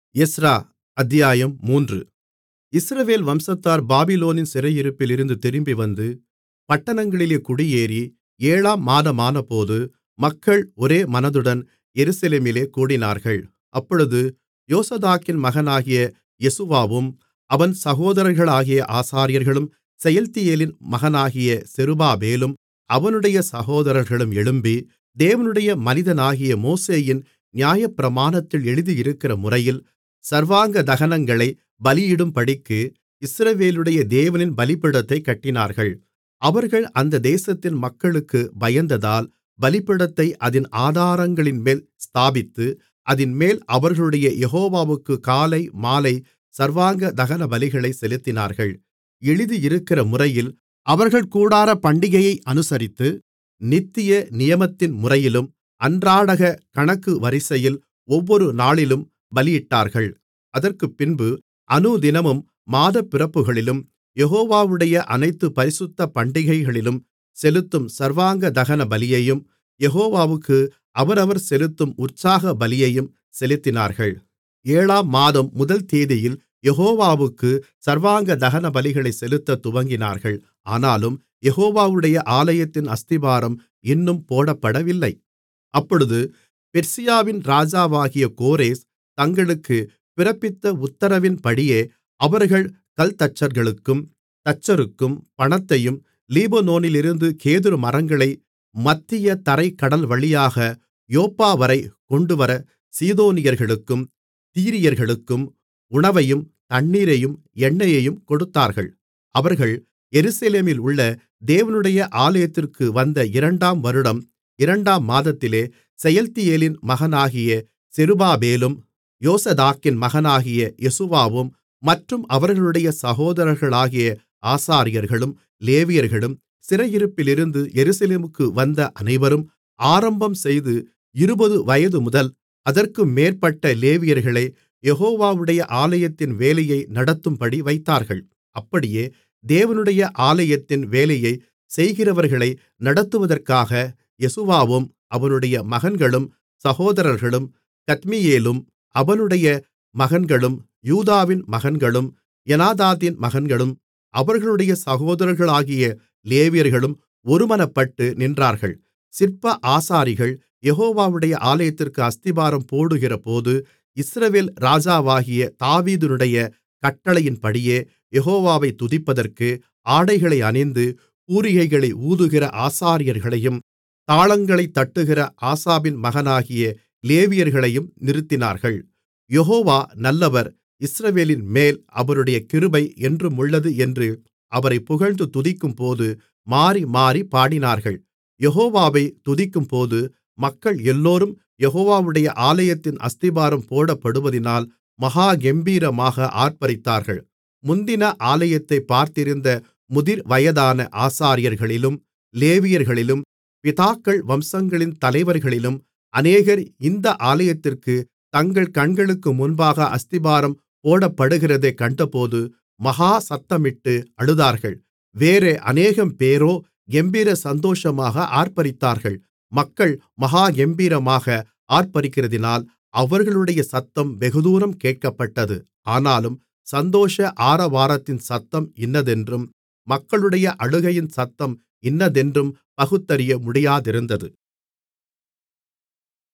Ezra அத்தியாயம் மூன்று இஸ்ரவேல் வம்சத்தார் பாபிலோனின் சிறையிருப்பிலிருந்து திரும்பிவந்து பட்டணங்களிலே குடியேறி ஏழாம் மாதமானபோது மக்கள் ஒரே மனதுடன் எருசலேமிலே கூடினார்கள் அப்பொழுது யோசதாக்கின் மகனாகிய யெசுவாவும் அவன் சகோதரர்களாகிய ஆசாரியர்களும் செயல்தியேலின் மகனாகிய செருபாபேலும் அவனுடைய சகோதரர்களும் எழும்பி தேவனுடைய மனிதனாகிய மோசேயின் நியாயப்பிரமாணத்தில் எழுதியிருக்கிற முறையில் சர்வாங்க தகனங்களைப் பலியிடும்படிக்கு இஸ்ரவேலுடைய தேவனின் பலிபீடத்தைக் கட்டினார்கள் அவர்கள் அந்த தேசத்தின் மக்களுக்குப் பயந்ததால் பலிபீடத்தை அதின் ஆதாரங்களின்மேல் ஸ்தாபித்து அதின்மேல் அவர்களுடைய யெகோவாவுக்குக் காலை மாலை சர்வாங்க தகனபலிகளைச் செலுத்தினார்கள் எழுதியிருக்கிற முறையில் அவர்கள் கூடாரப் பண்டிகையை அனுசரித்து நித்திய நியமத்தின் முறையிலும் அன்றாடக கணக்கு வரிசையில் ஒவ்வொரு நாளிலும் பலியிட்டார்கள் அதற்குப்பின்பு அனுதினமும் மாதப்பிறப்புகளிலும் யெகோவாவுடைய அனைத்து பரிசுத்த பண்டிகைகளிலும் செலுத்தும் சர்வாங்க தகனபலியையும் யெகோவாவுக்கு அவரவர் செலுத்தும் உற்சாக பலியையும் செலுத்தினார்கள் ஏழாம் மாதம் முதல் தேதியில் யெகோவாவுக்கு சர்வாங்க தகனபலிகளைச் செலுத்தத் துவங்கினார்கள் ஆனாலும் யெகோவாவுடைய ஆலயத்தின் அஸ்திபாரம் இன்னும் போடப்படவில்லை அப்பொழுது பெர்சியாவின் ராஜாவாகிய கோரேஸ் தங்களுக்குப் பிறப்பித்த உத்திரவின்படியே அவர்கள் கல்தச்சர்களுக்கும் தச்சருக்கும் பணத்தையும் லீபனோனிலிருந்து கேதுருமரங்களை மத்திய தரைக் கடல்வழியாக யோப்பாவரை கொண்டுவர சீதோனியர்களுக்கும் தீரியர்களுக்கும் உணவையும் தண்ணீரையும் எண்ணெயையும் கொடுத்தார்கள் அவர்கள் எருசலேமில் உள்ள தேவனுடைய ஆலயத்திற்கு வந்த இரண்டாம் வருடம் இரண்டாம் மாதத்திலே செயல்தியேலின் மகனாகிய செருபாபேலும் யோசதாக்கின் மகனாகிய யெசுவாவும் மற்றும் அவர்களுடைய சகோதரர்களாகிய ஆசாரியர்களும் லேவியர்களும் சிறையிருப்பிலிருந்து எருசலேமுக்கு வந்த அனைவரும் ஆரம்பம் செய்து இருபது வயதுமுதல் அதற்கு மேற்பட்ட லேவியர்களை யெகோவாவுடைய ஆலயத்தின் வேலையை நடத்தும்படி வைத்தார்கள் அப்படியே தேவனுடைய ஆலயத்தின் வேலையைச் செய்கிறவர்களை நடத்துவதற்காக யெசுவாவும் அவனுடைய மகன்களும் சகோதரர்களும் கத்மியேலும் அவனுடைய மகன்களும் யூதாவின் மகன்களும் எனாதாதின் மகன்களும் அவர்களுடைய சகோதரர்களாகிய லேவியர்களும் ஒருமனப்பட்டு நின்றார்கள் சிற்ப ஆசாரிகள் யெகோவாவுடைய ஆலயத்திற்கு அஸ்திபாரம் போடுகிறபோது இஸ்ரவேல் ராஜாவாகிய தாவீதினுடைய கட்டளையின்படியே யெகோவாவைத் துதிப்பதற்கு ஆடைகளை அணிந்து பூரிகைகளை ஊதுகிற ஆசாரியர்களையும் தாளங்களைத் தட்டுகிற ஆசாபின் மகனாகிய லேவியர்களையும் நிறுத்தினார்கள் யெகோவா நல்லவர் இஸ்ரவேலின்மேல் அவருடைய கிருபை என்றுமுள்ளது என்று அவரைப் புகழ்ந்து துதிக்கும்போது மாறிமாறிப் பாடினார்கள் யெகோவாவைத் துதிக்கும்போது மக்கள் எல்லோரும் யெகோவாவுடைய ஆலயத்தின் அஸ்திபாரம் போடப்படுவதினால் மகா கெம்பீரமாக ஆர்ப்பரித்தார்கள் முந்தின ஆலயத்தைப் பார்த்திருந்த முதிர்வயதான ஆசாரியர்களிலும் லேவியர்களிலும் பிதாக்கள் வம்சங்களின் தலைவர்களிலும் அநேகர் இந்த ஆலயத்திற்கு தங்கள் கண்களுக்கு முன்பாக அஸ்திபாரம் போடப்படுகிறதைக் கண்டபோது மகா சத்தமிட்டு அழுதார்கள் வேறே அநேகம்பேரோ கெம்பீர சந்தோஷமாக ஆர்ப்பரித்தார்கள் மக்கள் மகா கெம்பீரமாக ஆர்ப்பரிக்கிறதினால் அவர்களுடைய சத்தம் வெகுதூரம் கேட்கப்பட்டது ஆனாலும் சந்தோஷ ஆரவாரத்தின் சத்தம் இன்னதென்றும் மக்களுடைய அழுகையின் சத்தம் இன்னதென்றும் பகுத்தறிய முடியாதிருந்தது